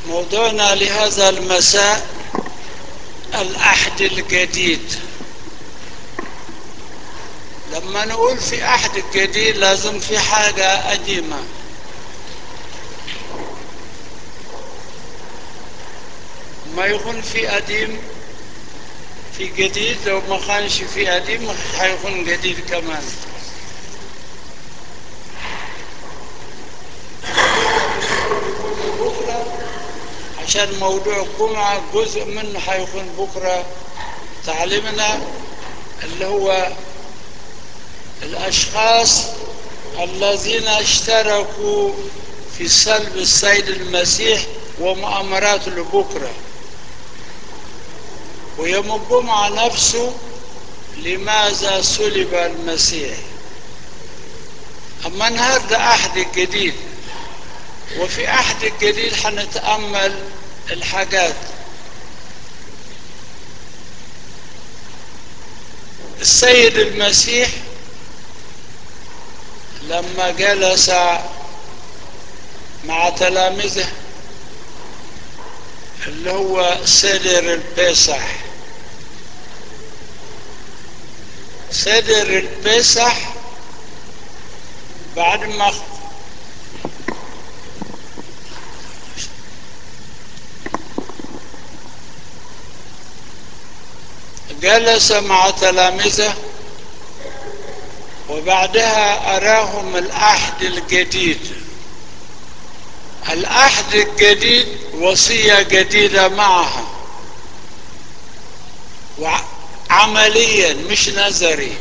موضوعنا لهذا المساء العهد الجديد لما نقول في عهد جديد لازم في حاجة قديمة ما يكون في قديم في جديد لو ما كانش في قديم هيكون جديد كمان بكرة عشان موضوع الجمعة جزء منه هيكون بكرة تعليمنا اللي هو الأشخاص الذين اشتركوا في سلب السيد المسيح ومؤامراته لبكرة ويوم الجمعة نفسه لماذا سلب المسيح أما النهاردة عهد جديد وفي عهد الجديد حنتأمل الحاجات السيد المسيح لما جلس مع تلاميذه اللي هو سدر البسح سدر البسح بعد ما جلس مع تلاميذه وبعدها أراهم العهد الجديد العهد الجديد وصية جديدة معها وعمليا مش نظري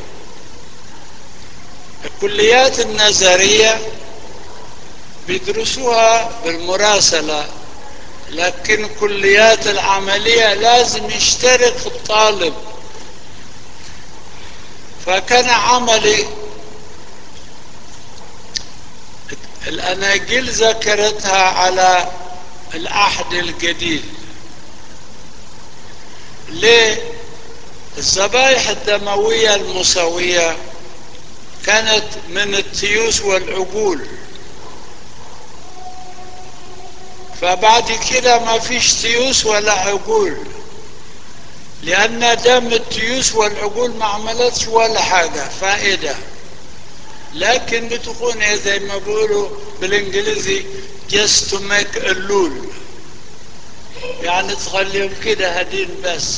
الكليات النظرية بيدرسوها بالمراسلة لكن كليات العملية لازم يشترك الطالب فكان عملي الأناجيل ذكرتها على العهد الجديد ليه الذبائح الدموية المساوية كانت من التيوس والعجول فبعد كده ما فيش تيوس ولا عجول لأن دم التيوس والعجول ما عملتش ولا حاجة فائدة لكن بتكون زي ما بيقولوا بالانجليزي just to make a lul يعني تخليهم كده هدين بس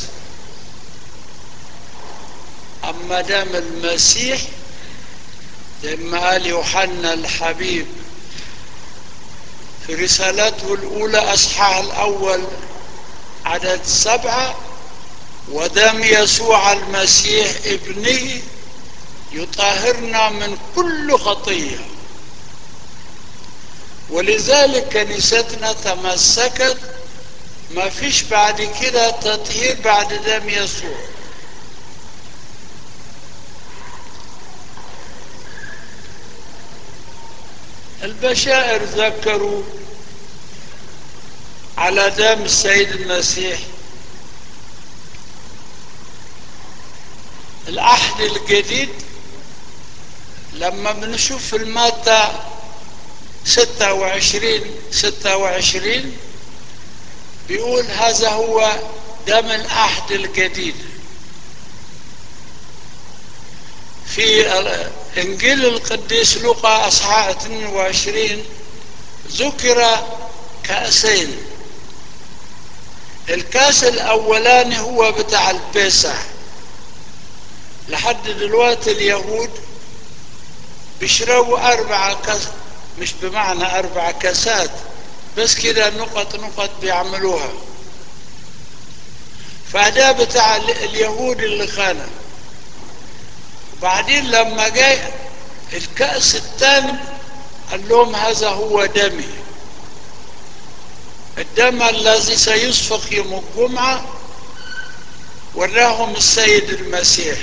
أما دام المسيح زي ما قال يوحنا الحبيب في رسالته الأولى أصحاح الأول عدد سبعة ودم يسوع المسيح ابنه يطهرنا من كل خطية ولذلك كنيستنا تمسكت ما فيش بعد كده تطهير بعد دم يسوع البشائر ذكروا على دم السيد المسيح العهد الجديد لما بنشوف في المادة ستة وعشرين ستة وعشرين بيقول هذا هو دم العهد الجديد في انجيل القديس لوقا اصحاح 22 ذكر كاسين الكاس الاولاني هو بتاع البيسح لحد دلوقتي اليهود بيشربوا أربعة كاس مش بمعنى أربع كاسات بس كده نقط نقط بيعملوها فده بتاع اليهود اللي خانه وبعدين لما جاء الكأس الثاني قال لهم هذا هو دمي الدم الذي سيسفك يوم الجمعة وراهم السيد المسيح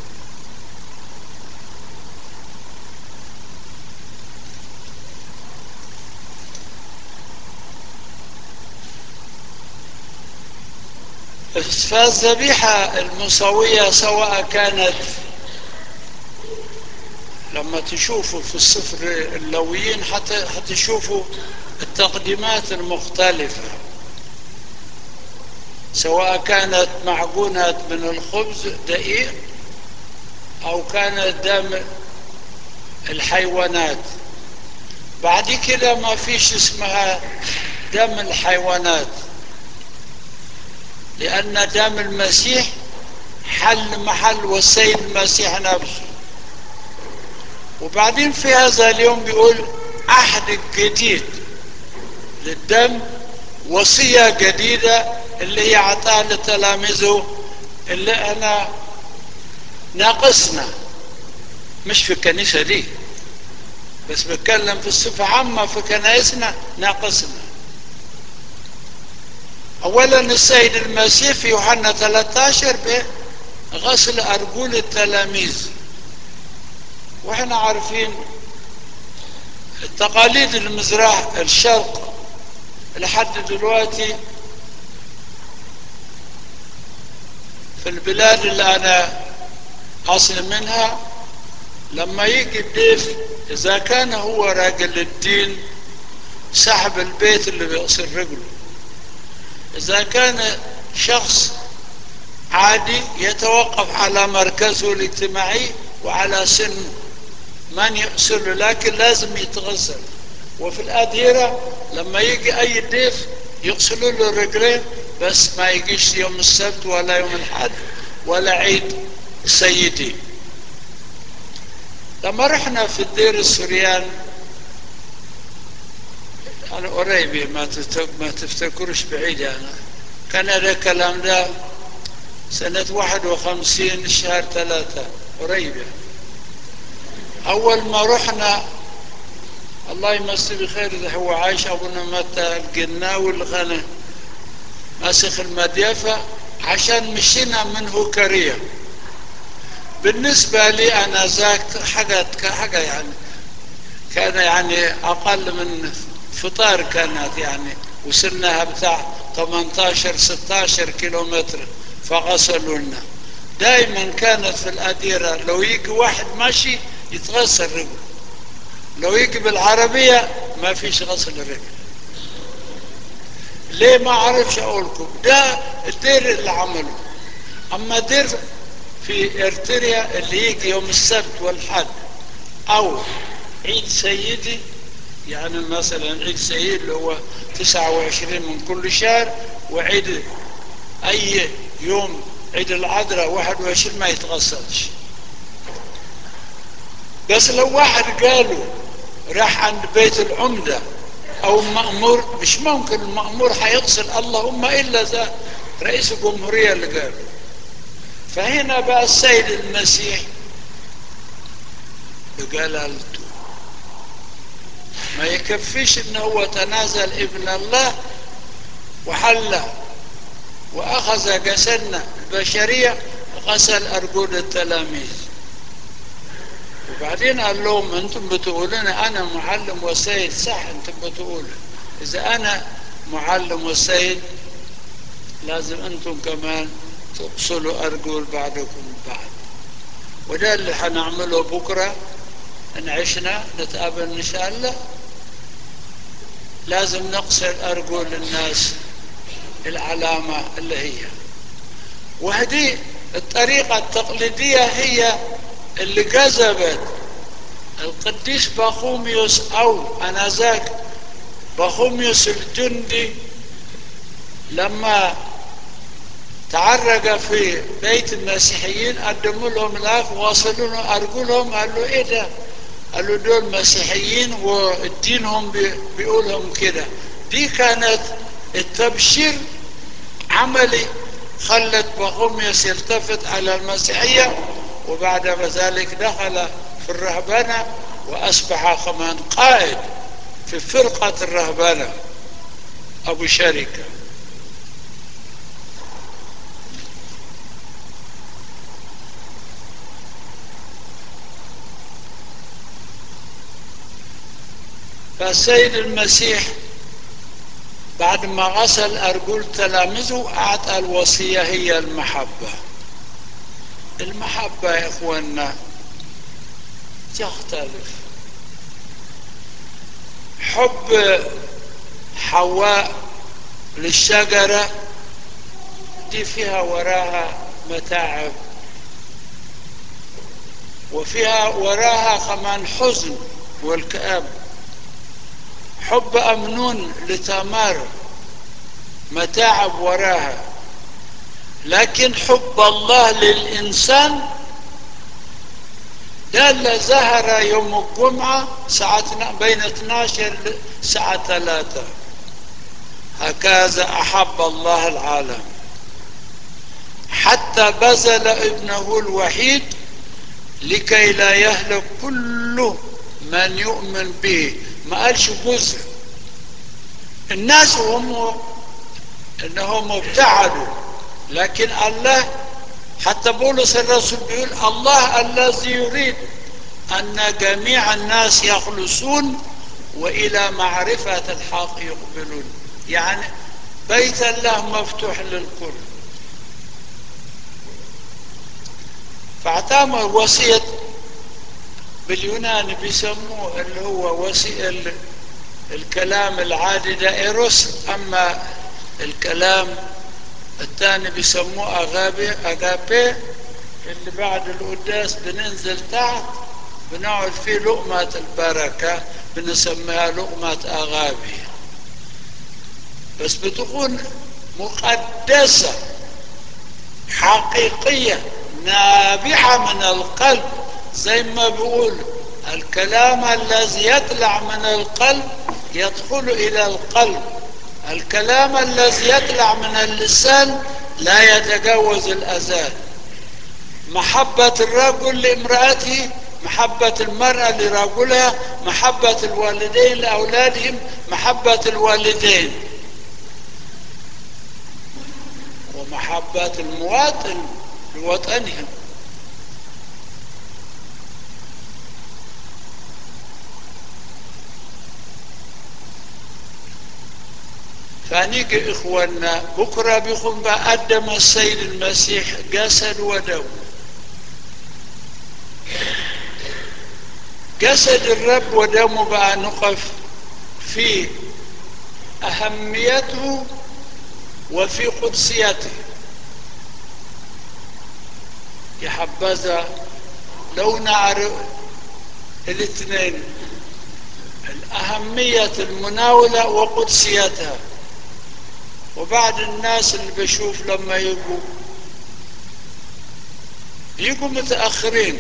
فالذبيحة المساوية سواء كانت لما تشوفوا في السفر اللويين حتى هتشوفوا التقديمات المختلفة سواء كانت معجونة من الخبز دقيق أو كانت دم الحيوانات بعد كده ما فيش اسمها دم الحيوانات لأن دم المسيح حل محل والسيد المسيح نفسه وبعدين في هذا اليوم بيقول عهد جديد للدم وصية جديدة اللي هي عطاها لتلاميذه اللي أنا ناقصنا مش في الكنيسة دي بس بتكلم في الصفة عامة في كنائسنا ناقصنا أولا السيد المسيح في يوحنا 13 بغسل أرجل التلاميذ واحنا عارفين التقاليد المزراح الشرق لحد دلوقتي في البلاد اللي انا اصل منها لما يجي الضيف اذا كان هو راجل الدين صاحب البيت اللي بيغسل رجله اذا كان شخص عادي يتوقف على مركزه الاجتماعي وعلى سنه من يغسله لكن لازم يتغسل وفي الأديرة لما يجي أي ضيف يغسلوا له الرجلين بس ما يجيش يوم السبت ولا يوم الحد ولا عيد سيدي لما رحنا في الدير السوريان أنا قريب ما ما تفتكروش بعيد أنا كان هذا الكلام ده سنة واحد وخمسين شهر ثلاثة قريب يعني. أول ما رحنا الله يمسي بخير إذا هو عايش أبونا متى القناوي اللي كان ماسخ المديفة عشان مشينا من هوكرية بالنسبة لي أنا ذاك حاجة حاجة يعني كان يعني أقل من فطار كانت يعني وصلناها بتاع 18 16 كيلومتر فغسلوا لنا دائما كانت في الأديرة لو يجي واحد ماشي يتغسل رجله لو يجي بالعربية ما فيش غسل رجل ليه ما اعرفش اقولكم ده الدير اللي عمله اما دير في ارتريا اللي يجي يوم السبت والحد او عيد سيدي يعني مثلا عيد سيد اللي هو 29 من كل شهر وعيد اي يوم عيد العذراء 21 ما يتغسلش بس لو واحد قاله راح عند بيت العمدة أو مأمور مش ممكن المأمور هيغسل اللهم إلا ذا رئيس الجمهورية اللي قاله فهنا بقى السيد المسيح بجلالته ما يكفيش ان هو تنازل ابن الله وحل واخذ جسدنا البشريه غسل ارجل التلاميذ وبعدين قال لهم انتم بتقولون انا معلم وسيد صح انتم بتقولوا اذا انا معلم وسيد لازم انتم كمان تغسلوا ارجل بعضكم بعض وده اللي هنعمله بكره ان عشنا نتقابل ان شاء الله لازم نغسل ارجل الناس العلامه اللي هي وهذه الطريقه التقليديه هي اللي جذبت القديس باخوميوس او انذاك باخوميوس الجندي لما تعرق في بيت المسيحيين قدموا لهم الاخ وواصلوا له ارجلهم قال له ايه ده؟ قال له دول مسيحيين ودينهم بيقولهم كده دي كانت التبشير عملي خلت باخوميوس يلتفت على المسيحيه وبعد ذلك دخل في الرهبنة وأصبح كمان قائد في فرقة الرهبنة أبو شركة فالسيد المسيح بعد ما غسل أرجل تلاميذه أعطى الوصية هي المحبة المحبة يا إخواننا تختلف حب حواء للشجرة دي فيها وراها متاعب وفيها وراها كمان حزن والكآب حب أمنون لتمار متاعب وراها لكن حب الله للإنسان ده اللي ظهر يوم الجمعة ساعة بين 12 ساعة 3 هكذا أحب الله العالم حتى بذل ابنه الوحيد لكي لا يهلك كل من يؤمن به ما قالش جزء الناس هم انهم ابتعدوا لكن الله حتى بولس الرسول بيقول الله الذي يريد ان جميع الناس يخلصون والى معرفه الحق يقبلون يعني بيت الله مفتوح للكل فاعتمر وصيه باليوناني بيسموه اللي هو وصي الكلام العادي ده ايروس اما الكلام الثاني بيسموه اغابي اغابي اللي بعد القداس بننزل تحت بنقعد فيه لقمة البركة بنسميها لقمة اغابي بس بتكون مقدسة حقيقية نابعة من القلب زي ما بيقول الكلام الذي يطلع من القلب يدخل الى القلب الكلام الذي يطلع من اللسان لا يتجاوز الاذان محبة الرجل لامرأته محبة المرأة لرجلها محبة الوالدين لأولادهم محبة الوالدين ومحبة المواطن لوطنهم فنيجي إخواننا بكرة بيكون بقدم السيد المسيح جسد ودم جسد الرب ودمه بقى نقف في أهميته وفي قدسيته يا حبذا لو نعرف الاثنين الأهمية المناولة وقدسيتها وبعد الناس اللي بشوف لما يجوا يجوا متأخرين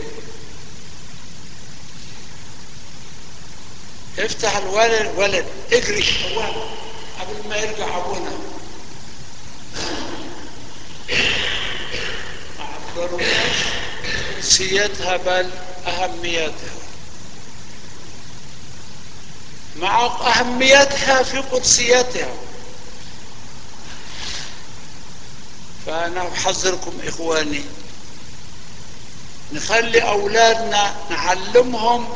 افتح الولد ولد اجري قبل ما يرجع ابونا ما عبروناش قدسيتها بل اهميتها مع اهميتها في قدسيتها فأنا أحذركم إخواني نخلي أولادنا نعلمهم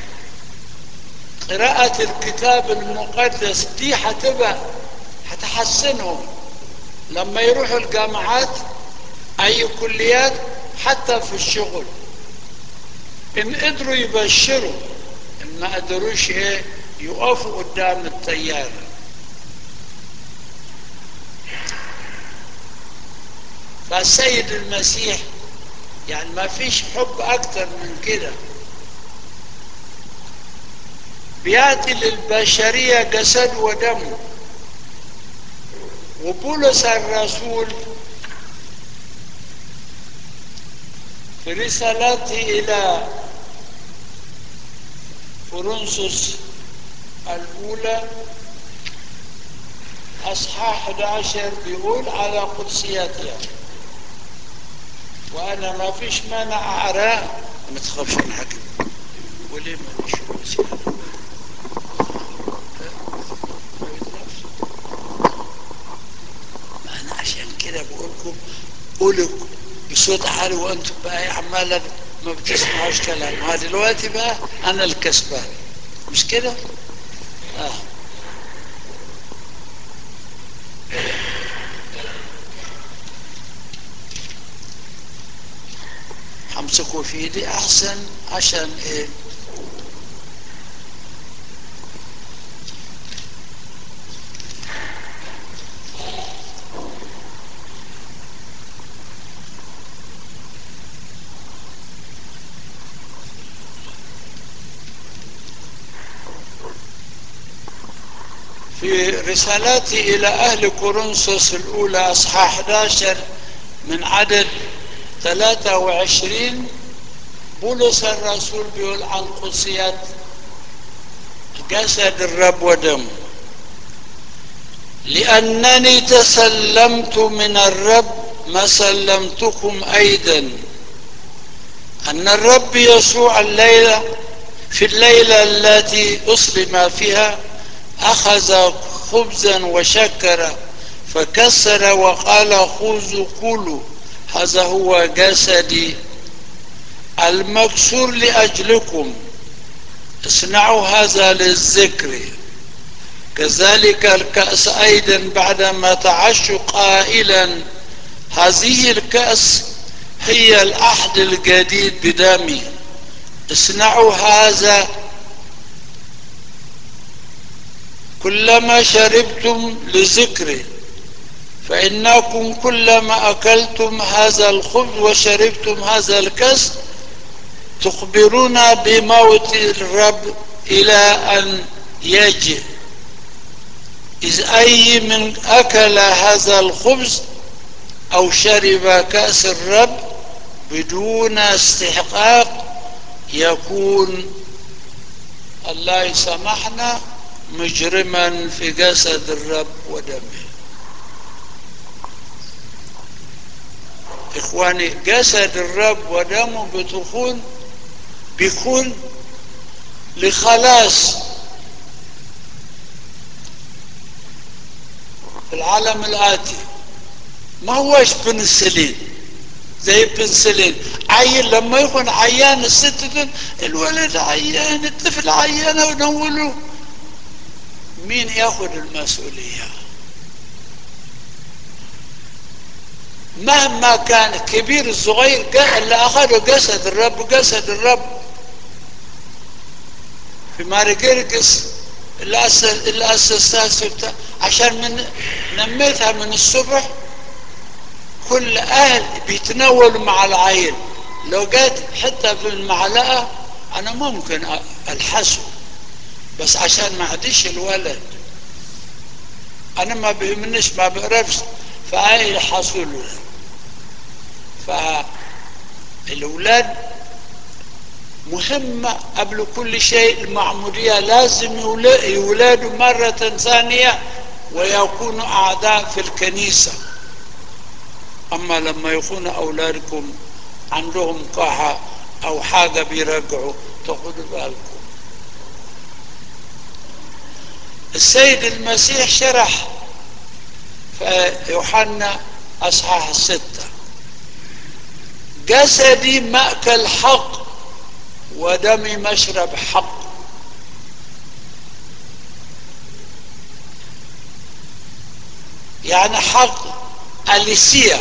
قراءة الكتاب المقدس دي هتبقى هتحسنهم لما يروحوا الجامعات أي كليات حتى في الشغل إن قدروا يبشروا إن ما قدروش إيه يقفوا قدام التيار فالسيد المسيح يعني ما فيش حب أكتر من كده بيأتي للبشرية جسد ودم وبولس الرسول في رسالته إلى فرنسوس الأولى أصحاح 11 بيقول على قدسيتها وأنا ما فيش مانع أقراه ما تخافش من حاجة وليه ما فيش وسيلة ما أنا عشان كده بقول لكم قولوا بصوت عالي وأنتم بقى عمالة ما بتسمعوش كلام ها دلوقتي بقى أنا الكسبان مش كده؟ آه. همسكه في ايدي احسن عشان ايه في رسالته إلى أهل كورنثوس الأولى أصحاح 11 من عدد 23 بولس الرسول بيقول عن قدسيات جسد الرب ودمه لأنني تسلمت من الرب ما سلمتكم أيضا أن الرب يسوع الليلة في الليلة التي أسلم فيها أخذ خبزا وشكر فكسر وقال خذوا كلوا هذا هو جسدي المكسور لأجلكم اصنعوا هذا للذكر كذلك الكأس أيضا بعدما تعشوا قائلا هذه الكأس هي العهد الجديد بدمي اصنعوا هذا كلما شربتم لذكري فإنكم كلما أكلتم هذا الخبز وشربتم هذا الكأس تخبرون بموت الرب إلى أن يجي إذ أي من أكل هذا الخبز أو شرب كأس الرب بدون استحقاق يكون الله يسامحنا مجرما في جسد الرب ودمه إخواني جسد الرب ودمه بتكون بيكون لخلاص في العالم الآتي ما هوش بنسلين زي بنسلين عيل لما يكون عيان الست الولد عيان الطفل عيان ونولوه مين ياخذ المسؤولية مهما كان كبير الصغير اللي أخذوا جسد الرب جسد الرب في مارجرجس اللي أسس اللي أسستها عشان من نميتها من الصبح كل أهل بيتناولوا مع العيل لو جات حتى في المعلقة أنا ممكن ألحسه بس عشان ما عديش الولد أنا ما بيهمنيش ما بقربش فهاي يلحسوا له فالأولاد مهمة قبل كل شيء المعمودية لازم يولادوا مرة ثانية ويكونوا أعداء في الكنيسة أما لما يكونوا أولادكم عندهم قاحة أو حاجة بيرجعوا تاخدوا بالكم السيد المسيح شرح في يوحنا أصحاح الستة جسدي مأكل حق ودمي مشرب حق يعني حق أليسية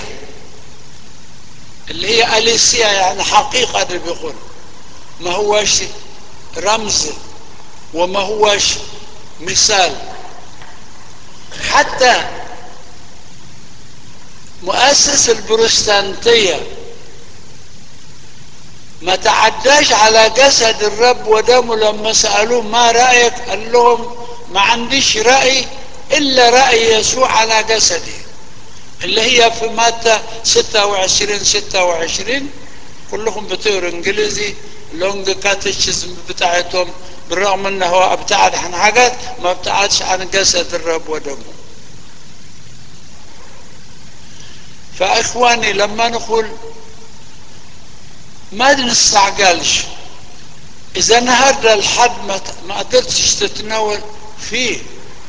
اللي هي أليسية يعني حقيقة اللي بيقول ما هوش رمز وما هوش مثال حتى مؤسس البروتستانتيه ما تعداش على جسد الرب ودمه لما سألوه ما رأيك قال لهم ما عنديش رأي إلا رأي يسوع على جسدي اللي هي في مادة 26 26 كلهم بتقروا انجليزي لونج كاتيشيزم بتاعتهم بالرغم انه هو ابتعد عن حاجات ما ابتعدش عن جسد الرب ودمه فاخواني لما نقول ما نستعجلش اذا النهارده الحد ما ما قدرتش تتناول فيه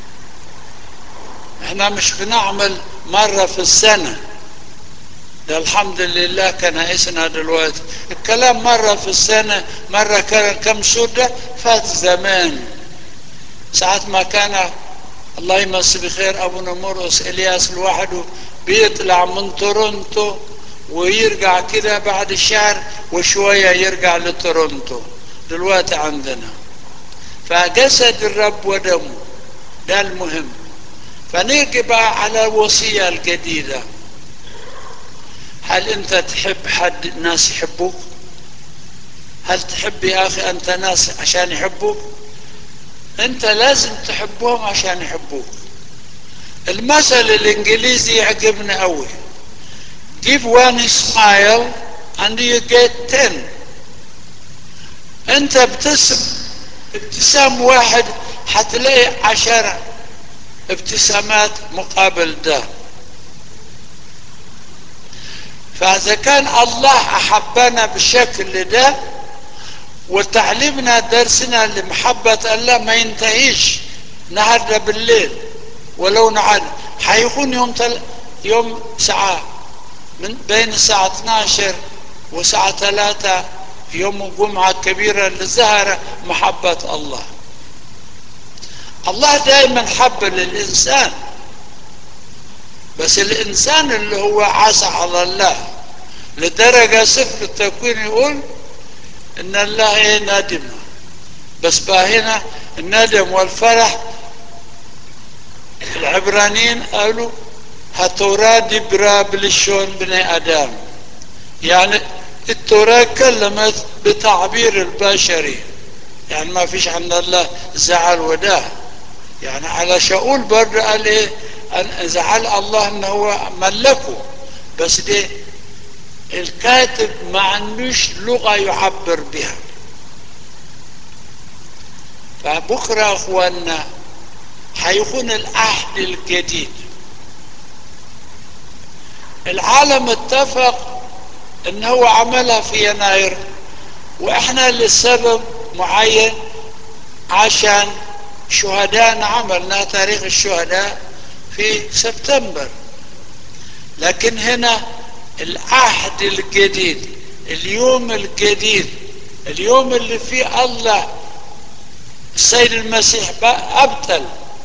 احنا مش بنعمل مرة في السنة ده الحمد لله كنائسنا دلوقتي الكلام مرة في السنة مرة كان كم سودة فات زمان ساعة ما كان الله يمسي بخير ابونا مرقس الياس لوحده بيطلع من تورونتو ويرجع كده بعد الشهر وشوية يرجع لتورونتو دلوقتي عندنا فجسد الرب ودمه ده المهم فنيجي بقى على الوصية الجديدة هل انت تحب حد ناس يحبوك هل تحب يا اخي انت ناس عشان يحبوك انت لازم تحبهم عشان يحبوك المثل الانجليزي يعجبني قوي give one smile and you get ten انت بتسم ابتسام واحد هتلاقي عشرة ابتسامات مقابل ده فإذا كان الله أحبنا بالشكل ده وتعليمنا درسنا لمحبة الله ما ينتهيش النهارده بالليل ولو نعد حيكون يوم تل... يوم ساعة من بين الساعة 12 وساعة 3 يوم الجمعة الكبيرة اللي ظهر محبة الله الله دائما حب للإنسان بس الإنسان اللي هو عصى على الله لدرجة سفر التكوين يقول إن الله إيه ندم بس بقى هنا الندم والفرح العبرانيين قالوا هتوراة دبرا بلشون بني آدم يعني التوراة كلمت بتعبير البشري يعني ما فيش عند الله زعل وده يعني على شاول برضه قال ايه زعل الله ان هو ملكه بس دي الكاتب ما عندوش لغة يعبر بها فبكرة اخواننا هيكون العهد الجديد العالم اتفق ان هو عملها في يناير واحنا لسبب معين عشان شهداء عملنا تاريخ الشهداء في سبتمبر لكن هنا العهد الجديد اليوم الجديد اليوم اللي فيه الله السيد المسيح أبتل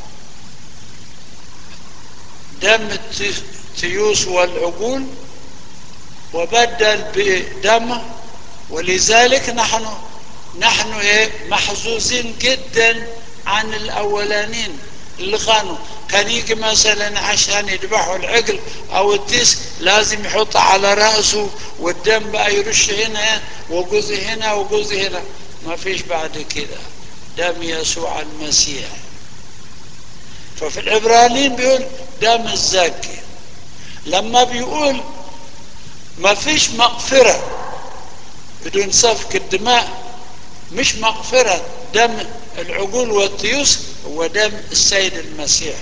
دم التيوس والعقول وبدل بدمه ولذلك نحن نحن ايه محظوظين جدا عن الاولانين اللي كانوا كان يجي مثلا عشان يذبحوا العجل او التيس لازم يحط على راسه والدم بقى يرش هنا وجزء هنا وجزء هنا ما فيش بعد كده دم يسوع المسيح ففي العبرانيين بيقول دم الزكي لما بيقول ما فيش مغفرة بدون سفك الدماء مش مغفرة دم العقول والتيوس هو دم السيد المسيح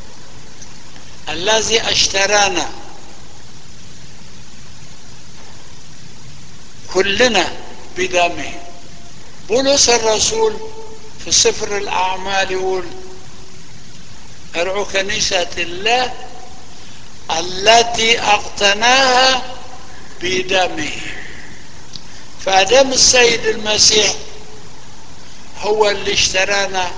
الذي اشترانا كلنا بدمه بولس الرسول في سفر الأعمال يقول ارعوا كنيسة الله التي اقتناها بدمه فدم السيد المسيح هو اللي اشترانا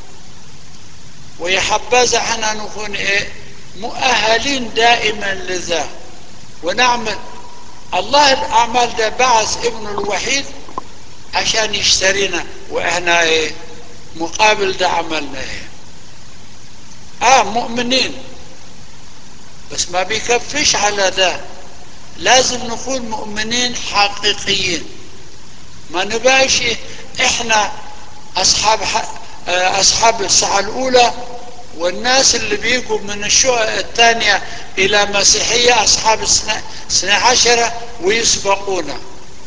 ويحبذ احنا نكون ايه مؤهلين دائما لذا ونعمل الله الاعمال ده بعث ابنه الوحيد عشان يشترينا واحنا ايه مقابل ده عملنا ايه اه مؤمنين بس ما بيكفيش على ده لازم نكون مؤمنين حقيقيين ما نبقاش احنا اصحاب اصحاب الساعه الاولى والناس اللي بيجوا من الشقق الثانيه الى مسيحيه اصحاب السنه عشره ويسبقونا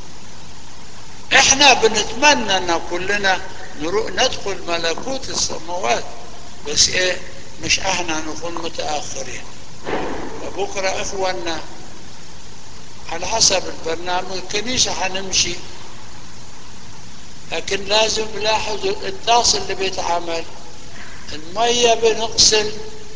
احنا بنتمنى ان كلنا ندخل ملكوت السماوات بس ايه مش احنا نكون متاخرين وبكره اخواننا على حسب البرنامج الكنيسه هنمشي لكن لازم نلاحظ الطاس اللي بيتعمل المية بنغسل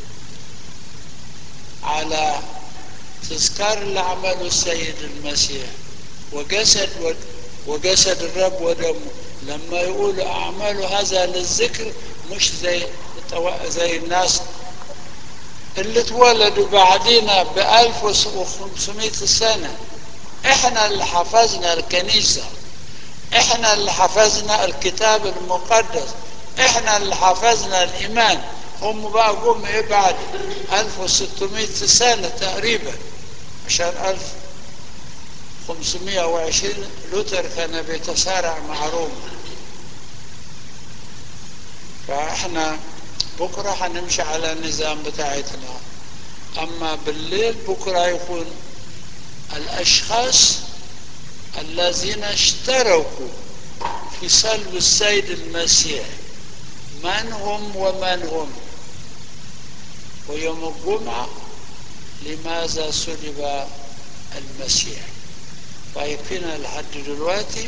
على تذكار اللي عمله السيد المسيح وجسد وجسد الرب ودمه لما يقول أعمال هذا للذكر مش زي زي الناس اللي اتولدوا بعدينا ب 1500 سنة احنا اللي حفظنا الكنيسة احنا اللي حفظنا الكتاب المقدس احنا اللي حفظنا الايمان هم بقى جم ايه بعد 1600 سنة تقريبا عشان 1520 لوتر كان بيتصارع مع روما فاحنا بكرة هنمشي على النظام بتاعتنا أما بالليل بكرة يكون الأشخاص الذين اشتركوا في صلب السيد المسيح من هم ومن هم ويوم الجمعة لماذا صلب المسيح فيكفينا لحد دلوقتي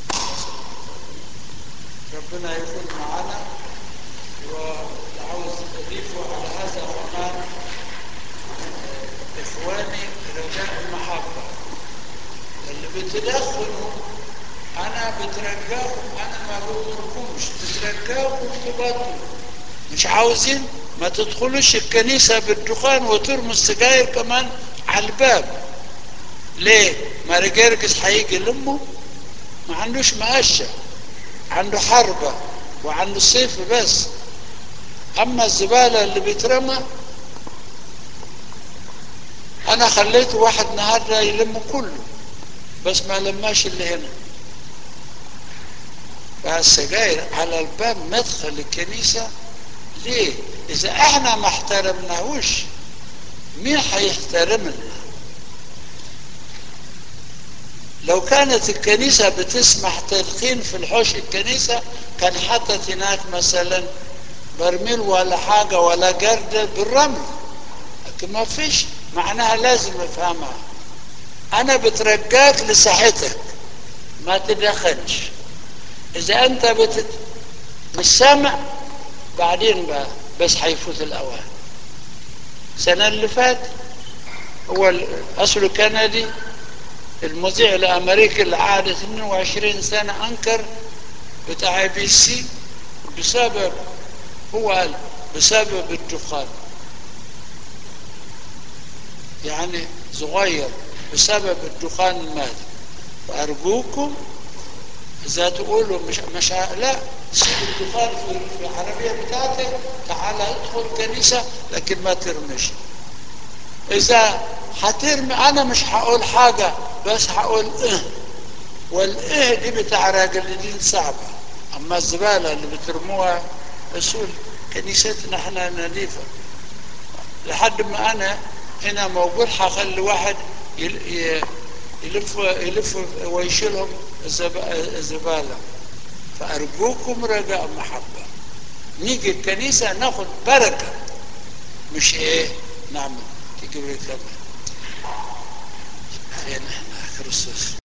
ربنا يكون معنا وعاوز اضيفه على هذا كمان اخواني رجاء المحبه اللي بتدخلوا انا بترجاكم انا ما بقولكمش بترجاكم تبطلوا مش عاوزين ما تدخلوش الكنيسة بالدخان وترموا السجاير كمان على الباب ليه ما رجالكش هيجي لامه ما عندوش مقشة عنده حربة وعنده سيف بس اما الزبالة اللي بيترمى انا خليت واحد النهارده يلم كله بس ما لماش اللي هنا فالسجاير على الباب مدخل الكنيسة ليه اذا احنا ما احترمناهوش مين هيحترمنا لو كانت الكنيسة بتسمح تدخين في الحوش الكنيسة كان حطت هناك مثلا برميل ولا حاجة ولا جردة بالرمل لكن ما فيش معناها لازم افهمها انا بترجاك لصحتك ما تدخنش اذا انت بتت... مش سامع بعدين بقى بس هيفوت الاوان السنة اللي فات هو اصله كندي المذيع الامريكي اللي قعد 22 سنة انكر بتاع بي سي بسبب هو قال بسبب الدخان يعني صغير بسبب الدخان المادي فأرجوكم إذا تقولوا مش مش لا سيب الدخان في في العربية بتاعتك تعال ادخل كنيسة لكن ما ترمش إذا هترمي أنا مش هقول حاجة بس هقول إه والإه دي بتاع راجل دي صعبة أما الزبالة اللي بترموها أصول كنيستنا احنا نظيفة لحد ما أنا هنا موجود هخلي واحد يلف يلف ويشيلهم الزبالة فأرجوكم رجاء محبة نيجي الكنيسة ناخد بركة مش ايه نعمل تيجي كمان فين احنا كريستوس